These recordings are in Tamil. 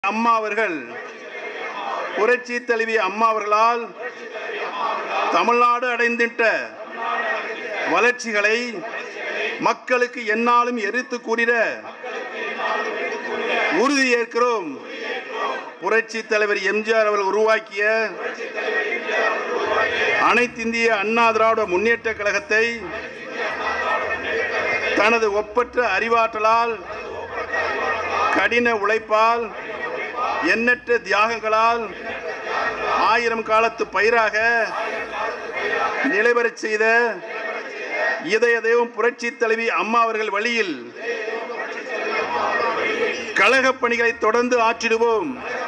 அம்மா அவர்கள் புரட்சி தலைவி அம்மா அவர்களால் தமிழ்நாடு அடைந்திட்ட வளர்ச்சிகளை மக்களுக்கு எந்நாளும் எரித்து கூறிட உறுதி ஏற்கிறோம் புரட்சி தலைவர் எம்ஜிஆர் அவர்கள் உருவாக்கிய அனைத்திந்திய அண்ணா திராவிட முன்னேற்ற கழகத்தை தனது ஒப்பற்ற அறிவாற்றலால் கடின உழைப்பால் எண்ணற்ற தியாகங்களால் ஆயிரம் காலத்து பயிராக நிலைபெறச் செய்த இதய தெய்வம் புரட்சி தலைவி அம்மா அவர்கள் வழியில் கழகப் பணிகளை தொடர்ந்து ஆற்றிடுவோம்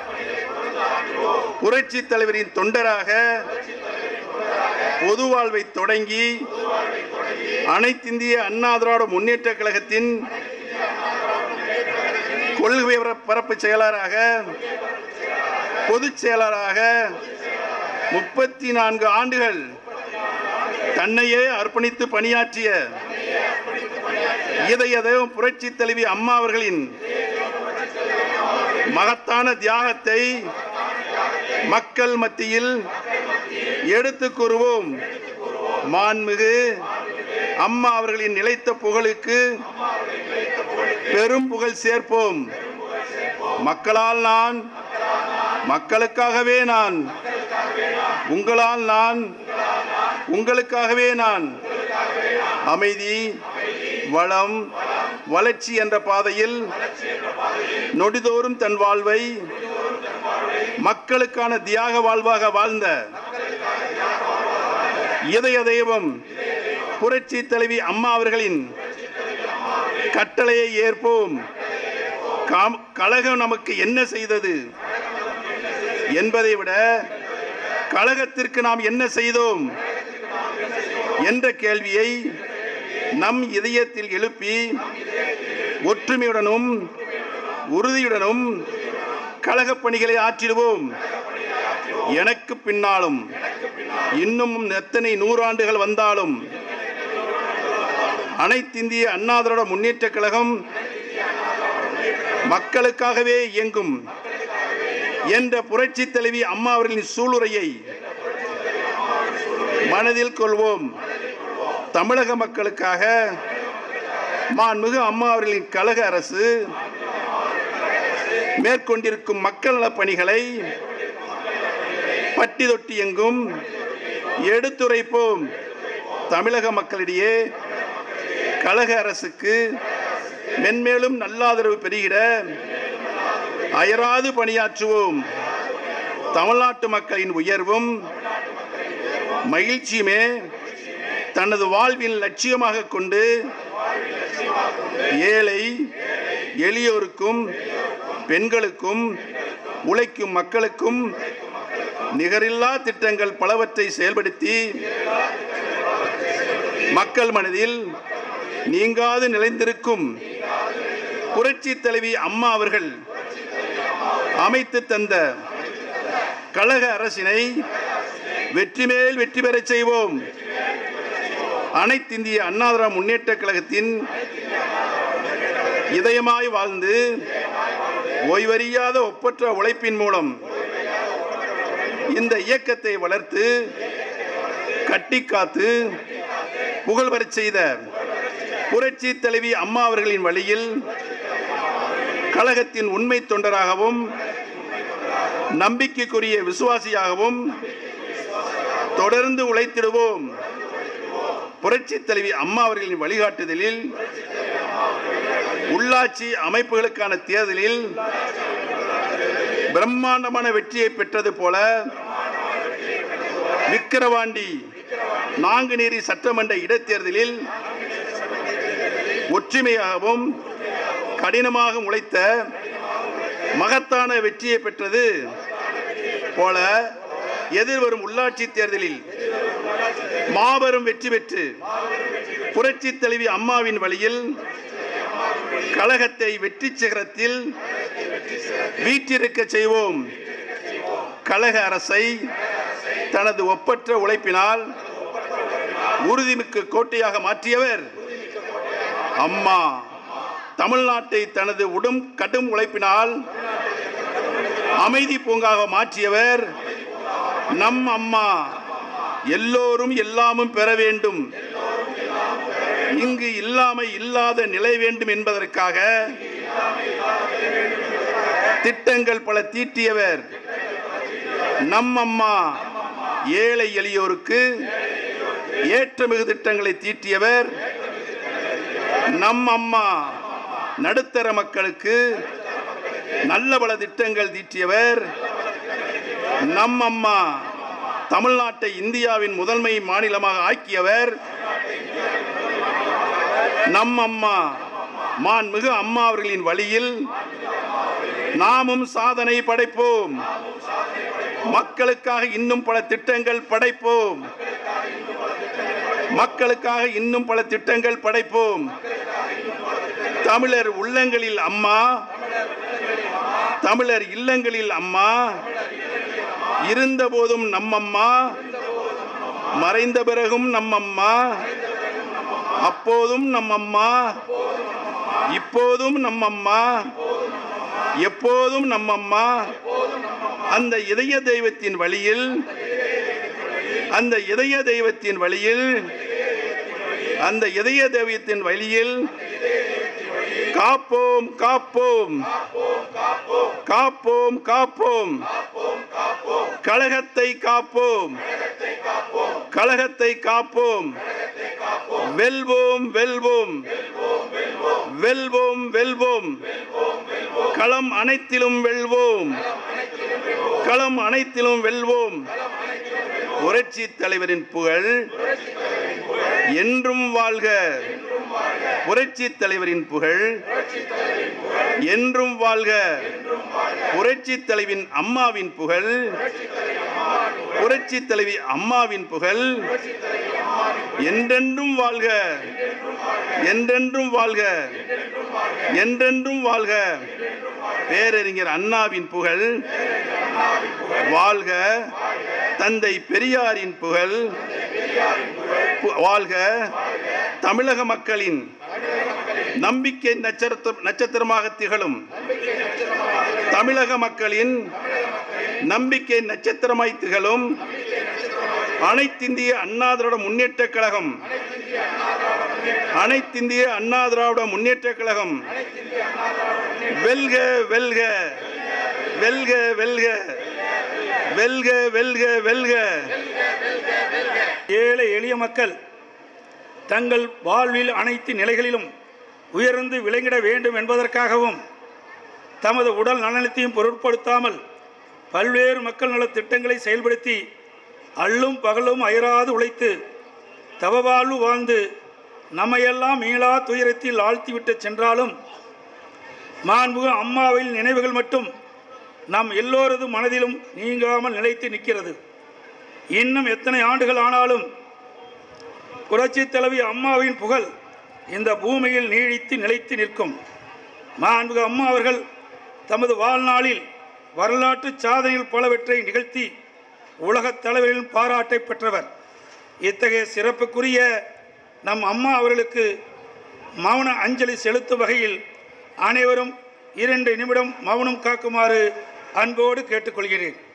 புரட்சி தலைவரின் தொண்டராக பொது வாழ்வை தொடங்கி அனைத்திந்திய அண்ணா திராவிட முன்னேற்ற கழகத்தின் கொள்கை பரப்பு செயலராக பொதுச் செயலராக முப்பத்தி நான்கு ஆண்டுகள் தன்னையே அர்ப்பணித்து பணியாற்றிய இதய தெய்வம் புரட்சி தலைவி அம்மா அவர்களின் மகத்தான தியாகத்தை மக்கள் மத்தியில் எடுத்து கூறுவோம் மாண்புமிகு அம்மா அவர்களின் நிலைத்த புகழுக்கு பெரும் புகழ் சேர்ப்போம் மக்களால் நான் மக்களுக்காகவே நான் உங்களால் நான் உங்களுக்காகவே நான் அமைதி வளம் வளர்ச்சி என்ற பாதையில் நொடிதோறும் தன் வாழ்வை மக்களுக்கான தியாக வாழ்வாக வாழ்ந்த இதய தெய்வம் புரட்சி தலைவி அம்மா அவர்களின் கட்டளையை ஏற்போம் காம்- கழகம் நமக்கு என்ன செய்தது என்பதை விட கழகத்திற்கு நாம் என்ன செய்தோம் என்ற கேள்வியை நம் இதயத்தில் எழுப்பி ஒற்றுமையுடனும் உறுதியுடனும் கழகப் பணிகளை ஆற்றிடுவோம் எனக்கு பின்னாலும் இன்னும் எத்தனை நூறாண்டுகள் வந்தாலும் அனைத்திந்திய அண்ணா திராவிட முன்னேற்ற கழகம் மக்களுக்காகவே இயங்கும் என்ற புரட்சி தலைவி அம்மா அவர்களின் சூளுரையை மனதில் கொள்வோம் தமிழக மக்களுக்காக மாண்புமிகு அம்மா அவர்களின் கழக அரசு மேற்கொண்டிருக்கும் மக்கள் நலப் பணிகளை பட்டி தொட்டி எங்கும் எடுத்துரைப்போம் தமிழக மக்களிடையே கழக அரசுக்கு மென்மேலும் நல்லாதரவு பெறுகிற அயராது பணியாற்றுவோம் தமிழ்நாட்டு மக்களின் உயர்வும் மகிழ்ச்சியுமே தனது வாழ்வின் லட்சியமாக கொண்டு ஏழை எளியோருக்கும் பெண்களுக்கும் உழைக்கும் மக்களுக்கும் நிகரில்லா திட்டங்கள் பலவற்றை செயல்படுத்தி மக்கள் மனதில் நீங்காது நிலைந்திருக்கும் புரட்சி தலைவி அம்மா அவர்கள் அமைத்து தந்த கழக அரசினை வெற்றி மேல் வெற்றி பெறச் செய்வோம் அனைத்திந்திய அண்ணாதிரா முன்னேற்ற கழகத்தின் இதயமாய் வாழ்ந்து ஓய்வறியாத ஒப்பற்ற உழைப்பின் மூலம் இந்த இயக்கத்தை வளர்த்து கட்டி காத்து புகழ் பெறச் செய்த புரட்சி தலைவி அம்மா அவர்களின் வழியில் கழகத்தின் உண்மை தொண்டராகவும் நம்பிக்கைக்குரிய விசுவாசியாகவும் தொடர்ந்து உழைத்திடுவோம் புரட்சி தலைவி அம்மா அவர்களின் வழிகாட்டுதலில் உள்ளாட்சி அமைப்புகளுக்கான தேர்தலில் பிரம்மாண்டமான வெற்றியை பெற்றது போல விக்கிரவாண்டி நாங்குநேரி சட்டமன்ற இடைத்தேர்தலில் ஒற்றுமையாகவும் கடினமாக உழைத்த மகத்தான வெற்றியை பெற்றது போல எதிர்வரும் உள்ளாட்சி தேர்தலில் மாபெரும் வெற்றி பெற்று புரட்சி தலைவி அம்மாவின் வழியில் கழகத்தை வெற்றி சிகரத்தில் வீற்றிருக்க செய்வோம் கழக அரசை தனது ஒப்பற்ற உழைப்பினால் உறுதிமிக்க கோட்டையாக மாற்றியவர் அம்மா தமிழ்நாட்டை தனது உடும் கடும் உழைப்பினால் அமைதி பூங்காக மாற்றியவர் நம் அம்மா எல்லோரும் எல்லாமும் பெற வேண்டும் இங்கு இல்லாமை இல்லாத நிலை வேண்டும் என்பதற்காக திட்டங்கள் பல தீட்டியவர் நம் அம்மா ஏழை எளியோருக்கு ஏற்றமிகு திட்டங்களை தீட்டியவர் நம் அம்மா நடுத்தர மக்களுக்கு நல்ல பல திட்டங்கள் தீட்டியவர் நம் அம்மா தமிழ்நாட்டை இந்தியாவின் முதன்மை மாநிலமாக ஆக்கியவர் நம் அம்மா மாண்புமிகு அம்மா அவர்களின் வழியில் நாமும் சாதனை படைப்போம் மக்களுக்காக இன்னும் பல திட்டங்கள் படைப்போம் மக்களுக்காக இன்னும் பல திட்டங்கள் படைப்போம் தமிழர் உள்ளங்களில் அம்மா தமிழர் இல்லங்களில் அம்மா இருந்த போதும் நம்மம்மா மறைந்த பிறகும் நம்மம்மா அப்போதும் நம்மம்மா இப்போதும் நம்மம்மா எப்போதும் நம்மம்மா அந்த இதய தெய்வத்தின் வழியில் அந்த இதய தெய்வத்தின் வழியில் அந்த இதய தெய்வத்தின் வழியில் காப்போம் காப்போம் காப்போம் காப்போம் கழகத்தை காப்போம் கழகத்தை காப்போம் வெல்வோம் வெல்வோம் வெல்வோம் வெல்வோம் களம் அனைத்திலும் வெல்வோம் களம் அனைத்திலும் வெல்வோம் புரட்சி தலைவரின் புகழ் என்றும் வாழ்க புரட்சி தலைவரின் புகழ் என்றும் வாழ்க புரட்சி தலைவின் அம்மாவின் புகழ் புரட்சி தலைவி அம்மாவின் புகழ் என்றென்றும் வாழ்க என்றென்றும் வாழ்க என்றென்றும் வாழ்க பேரறிஞர் அண்ணாவின் புகழ் வாழ்க தந்தை பெரியாரின் புகழ் பு- வாழ்க தமிழக மக்களின் நம்பிக்கை நட்சத்திர நட்சத்திரமாக திகழும் தமிழக மக்களின் நம்பிக்கை நட்சத்திரமாய் திகழும் அனைத்திந்திய அண்ணா திராவிட முன்னேற்ற கழகம் அனைத்திந்திய அண்ணா திராவிட முன்னேற்ற கழகம் வெல்க வெல்க வெல்க வெல்க வெல்க வெல்க வெல்க ஏழை எளிய மக்கள் தங்கள் வாழ்வில் அனைத்து நிலைகளிலும் உயர்ந்து விளங்கிட வேண்டும் என்பதற்காகவும் தமது உடல் நலனத்தையும் பொருட்படுத்தாமல் பல்வேறு மக்கள் நலத் திட்டங்களை செயல்படுத்தி அள்ளும் பகலும் அயராது உழைத்து தவவாழ்வு வாழ்ந்து நம்மையெல்லாம் மீளா துயரத்தில் ஆழ்த்திவிட்டு சென்றாலும் மாண்புகு அம்மாவின் நினைவுகள் மட்டும் நம் எல்லோரது மனதிலும் நீங்காமல் நிலைத்து நிற்கிறது இன்னும் எத்தனை ஆண்டுகள் ஆனாலும் புரட்சி தலைவி அம்மாவின் புகழ் இந்த பூமியில் நீடித்து நிலைத்து நிற்கும் மாண்புக அம்மா அவர்கள் தமது வாழ்நாளில் வரலாற்று சாதனைகள் பலவற்றை நிகழ்த்தி உலகத் தலைவர்களின் பாராட்டை பெற்றவர் இத்தகைய சிறப்புக்குரிய நம் அம்மா அவர்களுக்கு மௌன அஞ்சலி செலுத்தும் வகையில் அனைவரும் இரண்டு நிமிடம் மௌனம் காக்குமாறு அன்போடு கேட்டுக்கொள்கிறேன்